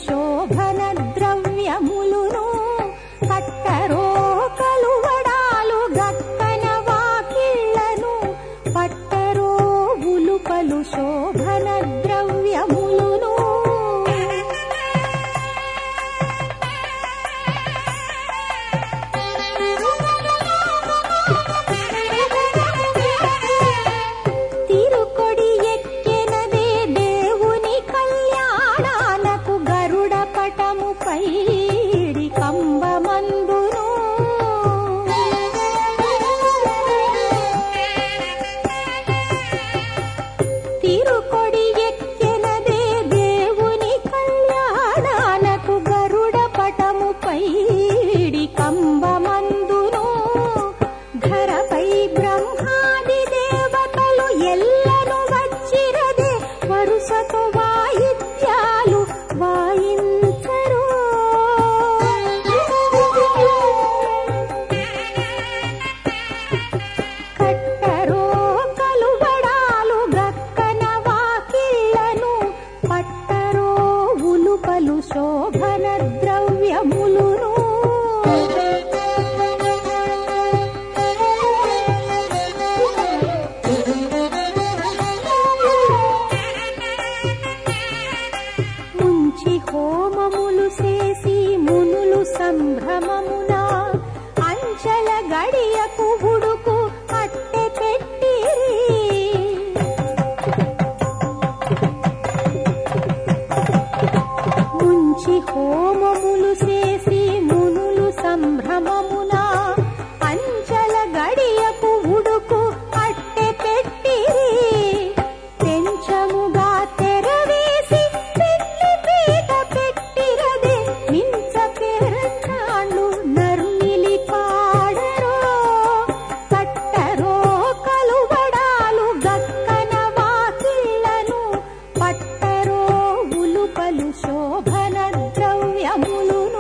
శోభన ద్రవ్యములును కట్టరో కలువడాలు గక్కన వాకిళ్లను పట్టరో ఉలుపలు శోభన ద్రవ్యములును తిరుకొడి ఎక్కెనదే దేవుని కళ్యాణానకు గరుడ పటము పైడి కంబమందును తిరుకొడి ఎక్కెనదే దేవుని కళ్యాణానకు గరుడ పటము పైడి కంబమందును ధరపై బ్రహ్మాది దేవతలు ఎల్లను వచ్చిరదే వరుసతో వాయిద్యాలు వాయించరు కట్టరో కలువడాలు గక్కన వాకిళ్లను పట్టరో ఉలుపలు శోభన ద్రవ్యములును ముంచి హోమములు చేసి మునులు సంభ్రమమున అంచల గడియకు హుడుకు అట్టె పెట్టిరి ముంచి హోమములు చేసి మునులు సంభ్రమమున అంచల గడియకు ఉడుకు అట్టె పెట్టిరి పెంచముగా తెరవేసి పెళ్లి పీట పెట్టిరదే మించ పెరచాళ్ళు నరునిలి పాడరో కట్టరో కలువడాలు గక్కన వాకిళ్లను పట్టరో ఉలుపలు శోభన ద్రవ్యములును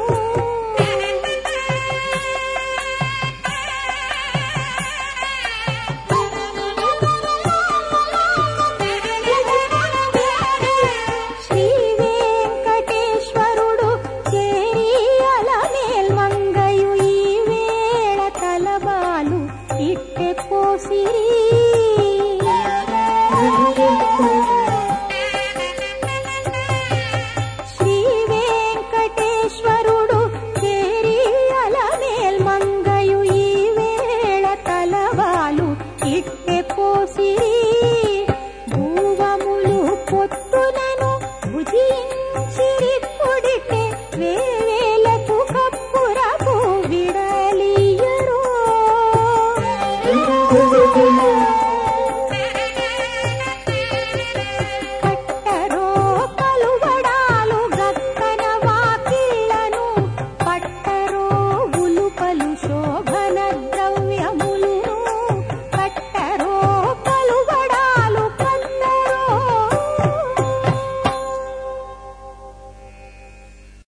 శ్రీ వెంకటేశ్వరుడు చేరియల మేల్మంగయు ఈ వేళ తలబాలు ఇట్టె పోసిరి శ్రీ వెంకటేశ్వరుడు చేరియల మేల్మంగయు ఈ వేళ తలవాలు ఇట్టె పోసిరి భూవములు పొత్తునను భుజించిరి కొడితే వే